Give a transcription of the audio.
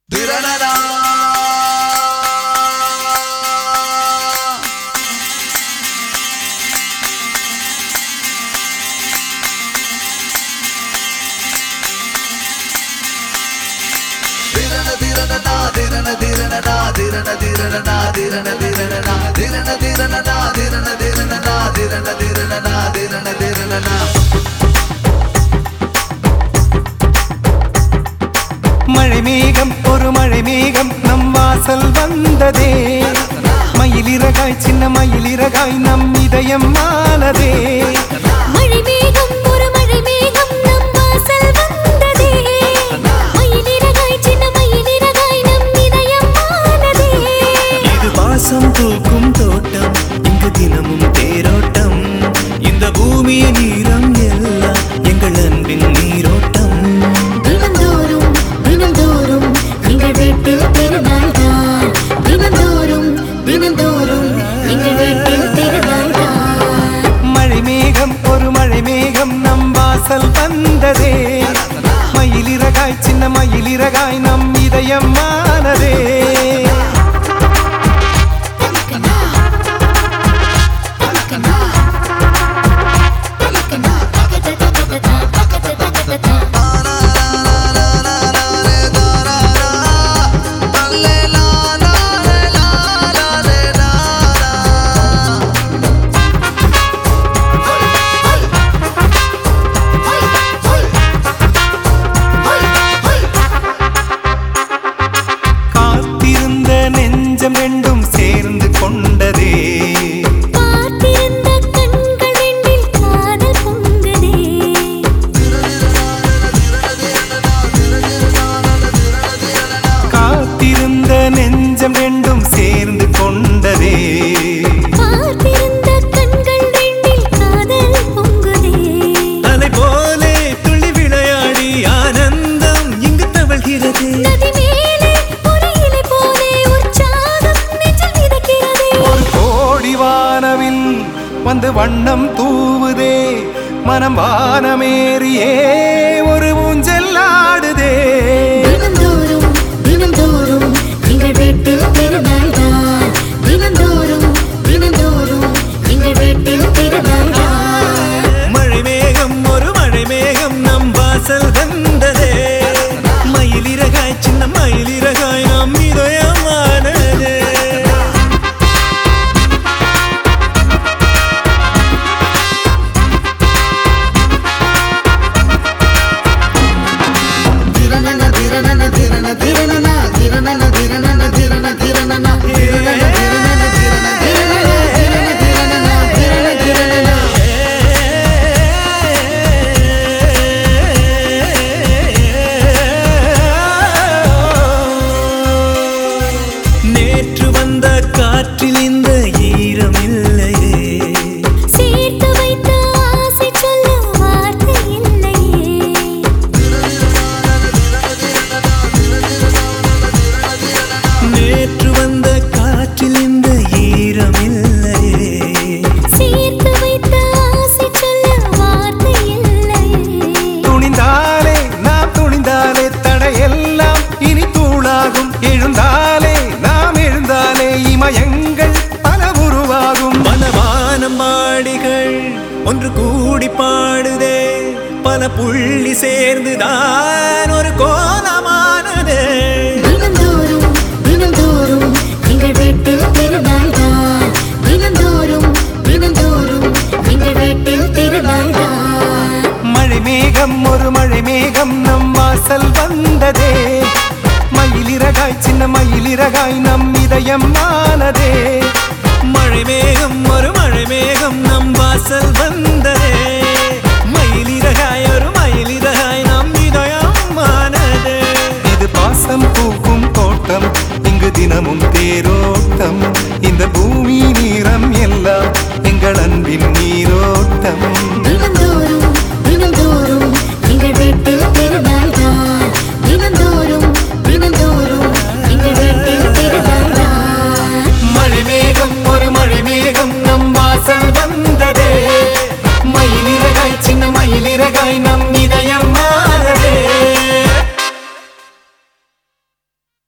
திரணனா திரண திரணனா திரண திரணனா திரண திரணனா திரண திரணனா திரண திரணனா திரண திரணனா திரண திரணனா திரண திரணனா மழை மேகம் ஒரு மழை மேகம் நம் வாசல் வந்ததே மயிலிறகாய் சின்ன மயிலிறகாய் நம் இதயம் ஆனதே மழை மேகம் ஒரு மழை மேகம் நம் வாசல் வந்ததே மயிலிறகாய் சின்ன மயிலிறகாய் நம் இதயம் ஆனதே இது வாசம் பூக்கும் தோட்டம் இங்கு தினமும் தேரோட்டம் இந்த பூமியின் நீரம் எல்லாம் எங்கள் அன்பின் நீரோட்டம் தினந்தோறும் தினந்தோறும் எங்கள் வீட்டில் திருநாள் தான் தினந்தோறும் தினந்தோறும் எங்கள் வீட்டில் திருநாள் தான் மழை மேகம் ஒரு மழை மேகம் நம் வாசல் வந்ததே மயிலிறகாய் சின்ன மயிலிறகாய் நம் இதயம் ஆனதே காத்திருந்த நெஞ்சம் ரெண்டும் சேர்ந்து கொண்டதே பார்த்திருந்த கண்கள் ரெண்டில் காதல் பொங்குதே காத்திருந்த நெஞ்சம் ரெண்டும் சேர்ந்து கொண்டதே பார்த்திருந்த கண்கள் ரெண்டில் காதல் பொங்குதே அலை போலே துள்ளி விளையாடி ஆனந்தம் இங்கு தவழ்கிறது நதி மேலே ஒரு இலை போலே உற்சாகம் நெஞ்சில் மிதக்கிறதே ஒரு கோடி வானவில் வந்து வண்ணம் தூவுதே மனம் வானமேறியே ஒரு ஊஞ்சல் ஆடுதே தினந்தோறும் தினந்தோறும் எங்கள் வீட்டில் திருநாள் தான் தினந்தோறும் தினந்தோறும் எங்கள் வீட்டில் திருநாள் தான் மழை மேகம் ஒரு மழை மேகம் நம் வாசல் வந்ததே மயிலிறகாய் சின்ன மயிலிறகாய் நம் இதயமானதே திரணன திரணன திரண திரணனா திரணன திரணன திரண திரணனா திரணன திரணன திரண திரணனா திரண திரணனா திரண திரணனா நேற்று வந்த காற்றில் இந்த ஈரம் இல்லையே சேர்த்து வைத்த ஆசை சொல்ல வார்த்தை இல்லையே நேற்று வந்த காற்றில் இந்த ஈரம் இல்லையே சேர்த்து வைத்த ஆசை சொல்ல வார்த்தை இல்லையே துணிந்தாலே நாம் துணிந்தாலே தடையெல்லாம் இனி தூளாகும் எழுந்தாலே நாம் எழுந்தாலே இமயங்கள் பல உருவாகும் மனவானம் மாடிகள் ஒன்று கூடி பாடுதே பல புள்ளி சேர்ந்துதான் ஒரு கோலமானதே தினந்தோறும் தினந்தோறும் எங்கள் வீட்டில் திருநாள் தான் தினந்தோறும் தினந்தோறும் எங்கள் வீட்டில் திருநாள் தான் மழை மேகம் ஒரு மழை மேகம் நம் வாசல் வந்ததே மயிலிறகாய் சின்ன மயிலிறகாய் நம் இதயம் ஆனதே மழை மேகம் ஒரு மழை மேகம் நம் வாசல் வந்ததே மயிலிறகாய் ஒரு மயிலிறகாய் நம் இதயமானதே இது பாசம் பூக்கும் தோட்டம் இங்கு தினமும் தேரோட்டம் இந்த பூமி நீரம் எல்லாம் எங்கள் அன்பின் நீரோட்டம்